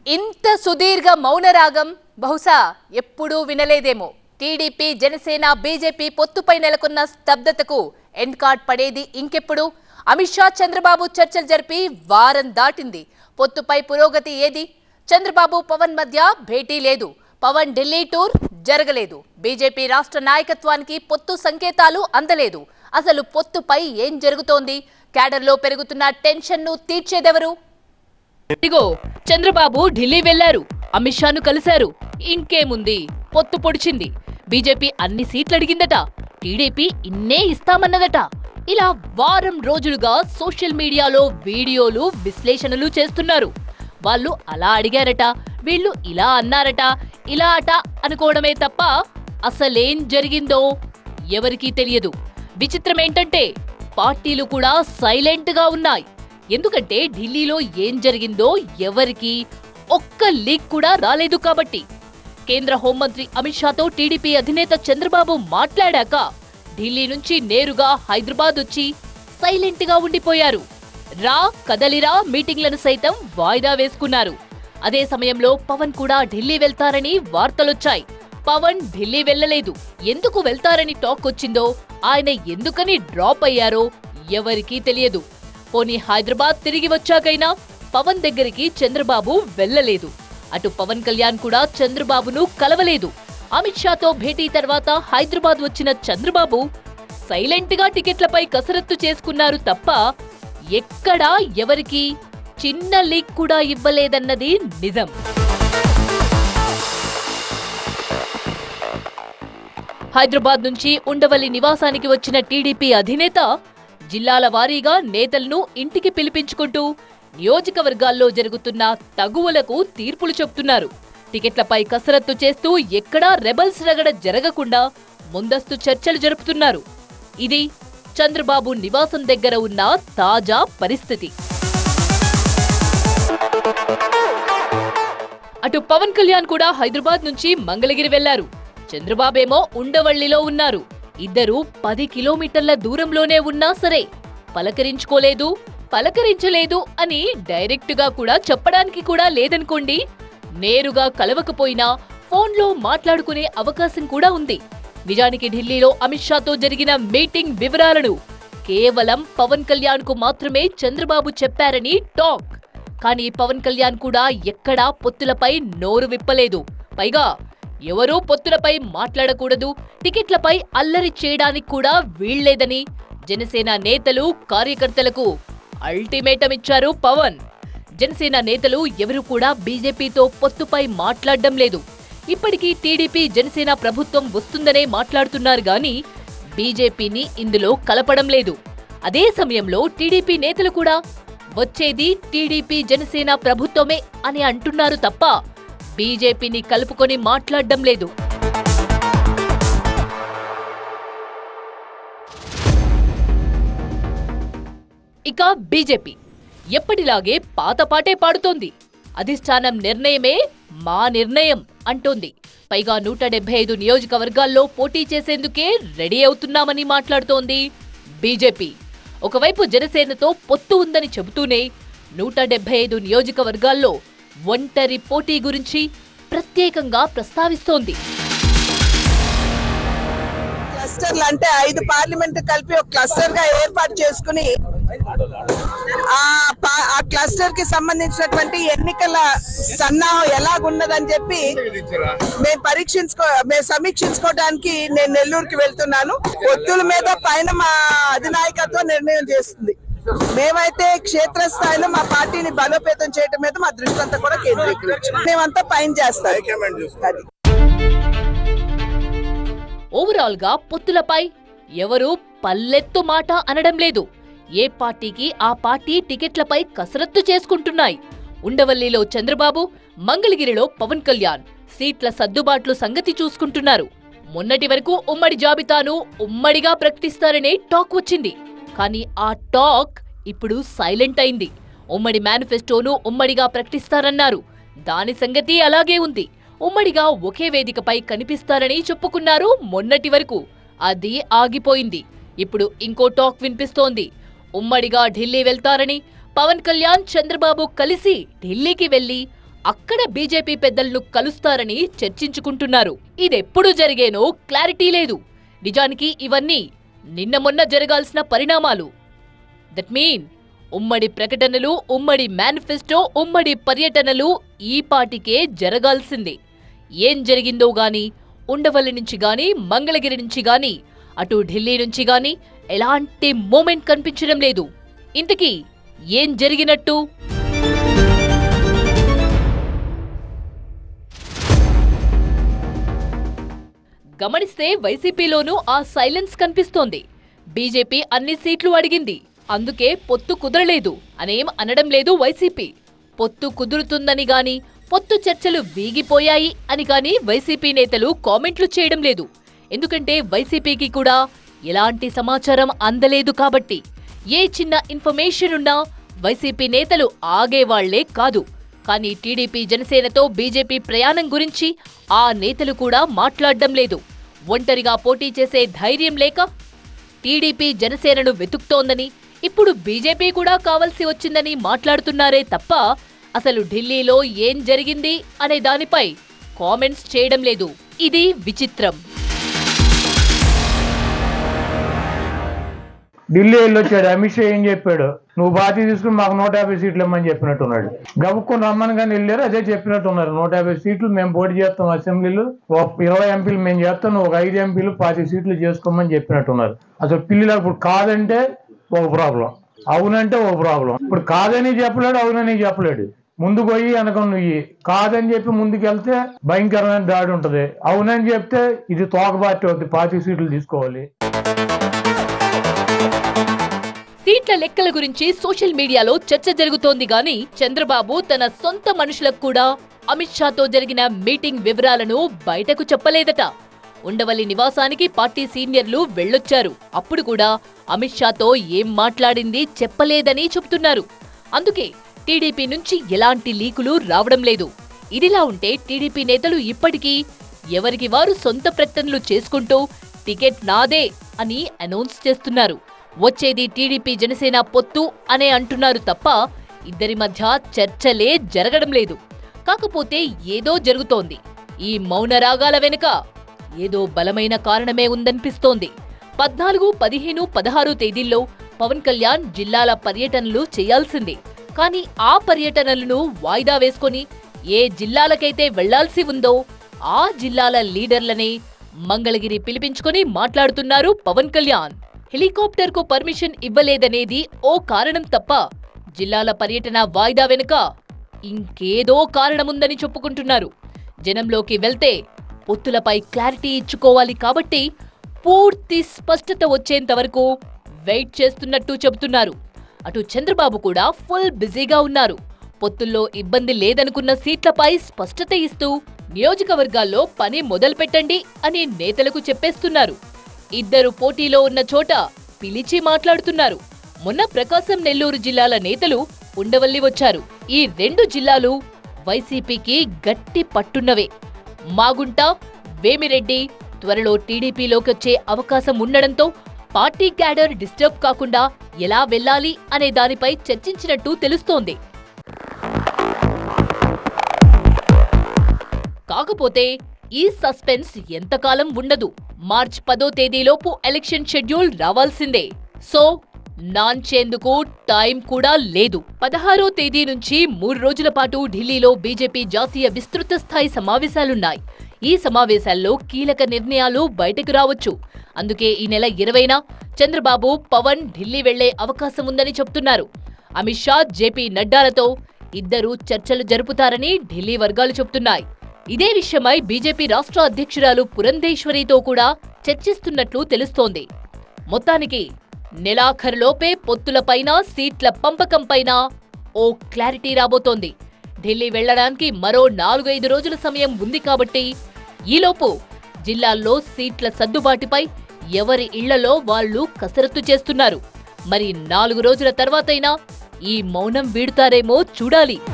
ఇంత సుదీర్ఘ మౌనరాగం బహుశా ఎప్పుడూ వినలేదేమో టీడీపీ జనసేన బీజేపీ పొత్తుపై నెలకొన్న స్తబ్దతకు ఎండ్ కార్డ్ పడేది ఇంకెప్పుడు అమిత్ షా చంద్రబాబు చర్చలు జరిపి వారం దాటింది పొత్తుపై పురోగతి ఏది చంద్రబాబు పవన్ మధ్య భేటీ లేదు పవన్ ఢిల్లీ టూర్ జరగలేదు బీజేపీ రాష్ట్ర నాయకత్వానికి పొత్తు సంకేతాలు అందలేదు అసలు పొత్తుపై ఏం జరుగుతోంది క్యాడర్లో పెరుగుతున్న టెన్షన్ను తీర్చేదెవరు ఇదిగో చంద్రబాబు ఢిల్లీ వెళ్లారు అమిత్ షాను కలిశారు ఇంకేముంది పొత్తు పొడిచింది బీజేపీ అన్ని సీట్లు అడిగిందట టీడీపీ ఇన్నే ఇస్తామన్నదట ఇలా వారం రోజులుగా సోషల్ మీడియాలో వీడియోలు విశ్లేషణలు చేస్తున్నారు వాళ్ళు అలా అడిగారట వీళ్ళు ఇలా అన్నారట ఇలా అట అనుకోవడమే తప్ప అసలేం జరిగిందో ఎవరికీ తెలియదు విచిత్రం ఏంటంటే పార్టీలు కూడా సైలెంట్ గా ఉన్నాయి ఎందుకంటే ఢిల్లీలో ఏం జరిగిందో ఎవరికి ఒక్క లీక్ కూడా రాలేదు కాబట్టి కేంద్ర హోంమంత్రి అమిత్ షాతో టీడీపీ అధినేత చంద్రబాబు మాట్లాడాక ఢిల్లీ నుంచి నేరుగా హైదరాబాద్ వచ్చి సైలెంట్ గా ఉండిపోయారు రా కదలిరా మీటింగ్లను సైతం వాయిదా వేసుకున్నారు అదే సమయంలో పవన్ కూడా ఢిల్లీ వెళ్తారని వార్తలొచ్చాయి పవన్ ఢిల్లీ వెళ్ళలేదు ఎందుకు వెళ్తారని టాక్ వచ్చిందో ఆయన ఎందుకని డ్రాప్ అయ్యారో ఎవరికీ తెలియదు పోనీ హైదరాబాద్ తిరిగి వచ్చాకైనా పవన్ దగ్గరికి చంద్రబాబు వెళ్ళలేదు అటు పవన్ కళ్యాణ్ కూడా చంద్రబాబును కలవలేదు అమిత్ షాతో భేటీ తర్వాత హైదరాబాద్ వచ్చిన చంద్రబాబు సైలెంట్ గా టికెట్లపై కసరత్తు చేసుకున్నారు తప్ప ఎక్కడా ఎవరికి చిన్న లీక్ కూడా ఇవ్వలేదన్నది నిజం హైదరాబాద్ నుంచి ఉండవల్లి నివాసానికి వచ్చిన టీడీపీ అధినేత జిల్లాల వారీగా నేతలను ఇంటికి పిలిపించుకుంటూ నియోజకవర్గాల్లో జరుగుతున్న తగువలకు తీర్పులు చెప్తున్నారు టికెట్లపై కసరత్తు చేస్తూ ఎక్కడా రెబల్స్ రగడ జరగకుండా ముందస్తు చర్చలు జరుపుతున్నారు ఇది చంద్రబాబు నివాసం దగ్గర ఉన్న తాజా పరిస్థితి అటు పవన్ కళ్యాణ్ కూడా హైదరాబాద్ నుంచి మంగళగిరి వెళ్లారు చంద్రబాబేమో ఉండవల్లిలో ఉన్నారు ఇద్దరూ పది కిలోమీటర్ల దూరంలోనే ఉన్నా సరే పలకరించుకోలేదు పలకరించలేదు అని డైరెక్ట్ గా కూడా చెప్పడానికి కూడా లేదనుకోండి నేరుగా కలవకపోయినా ఫోన్లో మాట్లాడుకునే అవకాశం కూడా ఉంది నిజానికి ఢిల్లీలో అమిత్ షాతో జరిగిన మీటింగ్ వివరాలను కేవలం పవన్ కళ్యాణ్ కు మాత్రమే చంద్రబాబు చెప్పారని టాక్ కానీ పవన్ కళ్యాణ్ కూడా ఎక్కడా పొత్తులపై నోరు విప్పలేదు పైగా ఎవరూ పొత్తులపై మాట్లాడకూడదు టికెట్లపై అల్లరి చేయడానికి కూడా వీల్లేదని జనసేన నేతలు కార్యకర్తలకు అల్టిమేటం ఇచ్చారు పవన్ జనసేన నేతలు ఎవరు కూడా బీజేపీతో పొత్తుపై మాట్లాడడం లేదు ఇప్పటికీ టీడీపీ జనసేన ప్రభుత్వం వస్తుందనే మాట్లాడుతున్నారు గాని బీజేపీని ఇందులో కలపడం లేదు అదే సమయంలో టీడీపీ నేతలు కూడా వచ్చేది టీడీపీ జనసేన ప్రభుత్వమే అని అంటున్నారు తప్ప బీజేపీని కలుపుకొని మాట్లాడడం లేదు ఇక బీజేపీ ఎప్పటిలాగే పాత పాటే పాడుతోంది అధిష్టానం నిర్ణయమే మా నిర్ణయం అంటోంది పైగా నూట డెబ్బై ఐదు నియోజకవర్గాల్లో పోటీ చేసేందుకే రెడీ అవుతున్నామని మాట్లాడుతోంది బీజేపీ ఒకవైపు జనసేనతో పొత్తు ఉందని చెబుతూనే నూట డెబ్బై ఐదు నియోజకవర్గాల్లో ఒంటరి పోటీ గురించి ప్రత్యేకంగా ప్రస్తావిస్తోంది క్లస్టర్లు అంటే ఐదు పార్లమెంట్ కలిపి ఒక క్లస్టర్ గా ఏర్పాటు చేసుకుని ఆ పా- ఆ క్లస్టర్ కి సంబంధించినటువంటి ఎన్నికల సన్నాహం ఎలాగున్నదని చెప్పి మేము పరీక్షించుకో మేము సమీక్షించుకోవడానికి నేను నెల్లూరుకి వెళ్తున్నాను ఒత్తుల మీద పైన మా అధినాయకత్వం నిర్ణయం చేస్తుంది మేమైతే క్షేత్రస్థాయిలో మా పార్టీని బలోపేతం చేయడం మీద మా దృష్టి అంతా కూడా కేంద్రీకరించాం మేమంతా పైన చేస్తాం అది ఓవరాల్ గా పొత్తులపై ఎవరూ పల్లెత్తు మాట అనడం లేదు ఏ పార్టీకి ఆ పార్టీ టికెట్లపై కసరత్తు చేసుకుంటున్నాయి ఉండవల్లిలో చంద్రబాబు మంగళగిరిలో పవన్ కళ్యాణ్ సీట్ల సర్దుబాట్లు సంగతి చూసుకుంటున్నారు మొన్నటి వరకు ఉమ్మడి జాబితాను ఉమ్మడిగా ప్రకటిస్తారనే టాక్ వచ్చింది కానీ ఆ టాక్ ఇప్పుడు సైలెంట్ అయింది ఉమ్మడి మేనిఫెస్టోను ఉమ్మడిగా ప్రకటిస్తారన్నారు దాని సంగతి అలాగే ఉంది ఉమ్మడిగా ఒకే వేదికపై కనిపిస్తారని చెప్పుకున్నారు మొన్నటి వరకు అది ఆగిపోయింది ఇప్పుడు ఇంకో టాక్ వినిపిస్తోంది ఉమ్మడిగా ఢిల్లీ వెళ్తారని పవన్ కళ్యాణ్ చంద్రబాబు కలిసి ఢిల్లీకి వెళ్లి అక్కడ బీజేపీ పెద్దలను కలుస్తారని చర్చించుకుంటున్నారు ఇదెప్పుడు జరిగేనో క్లారిటీ లేదు నిజానికి ఇవన్నీ నిన్న మొన్న జరగాల్సిన పరిణామాలు దట్ మీన్ ఉమ్మడి ప్రకటనలు ఉమ్మడి మేనిఫెస్టో ఉమ్మడి పర్యటనలు ఈ పాటికే జరగాల్సిందే ఏం జరిగిందో గాని ఉండవల్లి నుంచి గాని మంగళగిరి నుంచి గాని అటు ఢిల్లీ నుంచి గాని ఎలాంటి మూమెంట్ కనిపించడం లేదు ఇంతకీ ఏం జరిగినట్టు గమనిస్తే వైసీపీలోనూ ఆ సైలెన్స్ కనిపిస్తోంది బీజేపీ అన్ని సీట్లు అడిగింది అందుకే పొత్తు కుదరలేదు అనేం అనడం లేదు వైసీపీ పొత్తు కుదురుతుందని గాని పొత్తు చర్చలు వీగిపోయాయి అని గాని వైసీపీ నేతలు కామెంట్లు చేయడం లేదు ఎందుకంటే వైసీపీకి కూడా ఎలాంటి సమాచారం అందలేదు కాబట్టి ఏ చిన్న ఇన్ఫర్మేషన్ ఉన్నా వైసీపీ నేతలు ఆగేవాళ్లే కాదు కానీ టీడీపీ జనసేనతో బీజేపీ ప్రయాణం గురించి ఆ నేతలు కూడా మాట్లాడడం లేదు ఒంటరిగా పోటీ చేసే ధైర్యం లేక టీడీపీ జనసేనను వెతుక్తోందని ఇప్పుడు బీజేపీ కూడా కావలసి వచ్చిందని మాట్లాడుతున్నారే తప్ప అసలు ఢిల్లీలో ఏం జరిగింది అనే దానిపై కామెంట్స్ చేయడం లేదు ఇది విచిత్రం ఢిల్లీ వెళ్ళి వచ్చాడు అమిత్ షా ఏం చెప్పాడు నువ్వు బాధ్యత తీసుకుని మాకు నూట యాభై సీట్లు ఇమ్మని చెప్పినట్టున్నాడు గబుక్కుని రమ్మని కానీ వెళ్ళారు అదే చెప్పినట్టున్నారు నూట యాభై సీట్లు మేము పోటీ చేస్తాం అసెంబ్లీలో ఒక ఇరవై ఎంపీలు మేము చేస్తాం నువ్వు ఒక ఐదు ఎంపీలు పాతి సీట్లు చేసుకోమని చెప్పినట్టున్నారు అసలు పిల్లలు ఇప్పుడు కాదంటే ఒక ప్రాబ్లం అవునంటే ఒక ప్రాబ్లం ఇప్పుడు కాదని చెప్పలేడు అవునని చెప్పలేడు ముందు పోయి వెనక నువ్వు కాదని చెప్పి ముందుకు వెళ్తే భయంకరమైన దాడి ఉంటది అవునని చెప్తే ఇది తోక పార్టీ అవుతుంది పాతి సీట్లు తీసుకోవాలి సీట్ల లెక్కల గురించి సోషల్ మీడియాలో చర్చ జరుగుతోంది గాని చంద్రబాబు తన సొంత మనుషులకు కూడా అమిత్ షాతో జరిగిన మీటింగ్ వివరాలను బయటకు చెప్పలేదట ఉండవల్లి నివాసానికి పార్టీ సీనియర్లు వెళ్ళొచ్చారు అప్పుడు కూడా అమిత్ షాతో ఏం మాట్లాడింది చెప్పలేదని చెబుతున్నారు అందుకే టీడీపీ నుంచి ఎలాంటి లీకులు రావడం లేదు ఇదిలా ఉంటే టీడీపీ నేతలు ఇప్పటికీ ఎవరికి వారు సొంత ప్రకటనలు చేసుకుంటూ టికెట్ నాదే అని అనౌన్స్ చేస్తున్నారు వచ్చేది టీడీపీ జనసేన పొత్తు అనే అంటున్నారు తప్ప ఇద్దరి మధ్య చర్చలే జరగడం లేదు కాకపోతే ఏదో జరుగుతోంది ఈ మౌన రాగాల వెనుక ఏదో బలమైన కారణమే ఉందనిపిస్తోంది పద్నాలుగు పదిహేను పదహారు తేదీల్లో పవన్ కళ్యాణ్ జిల్లాల పర్యటనలు చేయాల్సిందే కానీ ఆ పర్యటనలను వాయిదా వేసుకొని ఏ జిల్లాలకైతే వెళ్లాల్సి ఉందో ఆ జిల్లాల లీడర్లనే మంగళగిరి పిలిపించుకొని మాట్లాడుతున్నారు పవన్ కళ్యాణ్ హెలికాప్టర్ కు పర్మిషన్ ఇవ్వలేదనేది ఓ కారణం తప్ప జిల్లాల పర్యటన వాయిదా వెనుక ఇంకేదో కారణముందని చెప్పుకుంటున్నారు జనంలోకి వెళ్తే పొత్తులపై క్లారిటీ ఇచ్చుకోవాలి కాబట్టి పూర్తి స్పష్టత వచ్చేంత వరకు వెయిట్ చేస్తున్నట్టు చెబుతున్నారు అటు చంద్రబాబు కూడా ఫుల్ బిజీగా ఉన్నారు పొత్తుల్లో ఇబ్బంది లేదనుకున్న సీట్లపై స్పష్టత ఇస్తూ నియోజకవర్గాల్లో పని మొదలుపెట్టండి అని నేతలకు చెప్పేస్తున్నారు ఇద్దరు పోటీలో ఉన్న చోట పిలిచి మాట్లాడుతున్నారు మొన్న ప్రకాశం నెల్లూరు జిల్లాల నేతలు ఉండవల్లి వచ్చారు ఈ రెండు జిల్లాలు వైసీపీకి గట్టి పట్టున్నవే మాగుంట వేమిరెడ్డి త్వరలో టీడీపీలోకి వచ్చే అవకాశం ఉండడంతో పార్టీ క్యాడర్ డిస్టర్బ్ కాకుండా ఎలా వెళ్లాలి అనే దానిపై చర్చించినట్టు తెలుస్తోంది కాకపోతే ఈ సస్పెన్స్ ఎంతకాలం ఉండదు మార్చ్ పదో తేదీలోపు ఎలక్షన్ షెడ్యూల్ రావాల్సిందే సో నాంచేందుకు టైం కూడా లేదు పదహారో తేదీ నుంచి మూడు రోజుల పాటు ఢిల్లీలో బీజేపీ జాతీయ విస్తృత స్థాయి సమావేశాలున్నాయి ఈ సమావేశాల్లో కీలక నిర్ణయాలు బయటకు రావచ్చు అందుకే ఈ నెల ఇరవైన చంద్రబాబు పవన్ ఢిల్లీ వెళ్లే అవకాశం ఉందని చెప్తున్నారు అమిత్ షా జేపీ నడ్డాలతో ఇద్దరు చర్చలు జరుపుతారని ఢిల్లీ వర్గాలు చెప్తున్నాయి ఇదే విషయమై బీజేపీ రాష్ట్ర అధ్యక్షురాలు పురంధేశ్వరితో కూడా చర్చిస్తున్నట్లు తెలుస్తోంది మొత్తానికి నెలాఖరులోపే పొత్తులపైన సీట్ల పంపకంపైన ఓ క్లారిటీ రాబోతోంది ఢిల్లీ వెళ్లడానికి మరో నాలుగైదు రోజుల సమయం ఉంది కాబట్టి ఈలోపు జిల్లాల్లో సీట్ల సర్దుబాటుపై ఎవరి ఇళ్లలో వాళ్ళు కసరత్తు చేస్తున్నారు మరి నాలుగు రోజుల తర్వాతైనా ఈ మౌనం వీడుతారేమో చూడాలి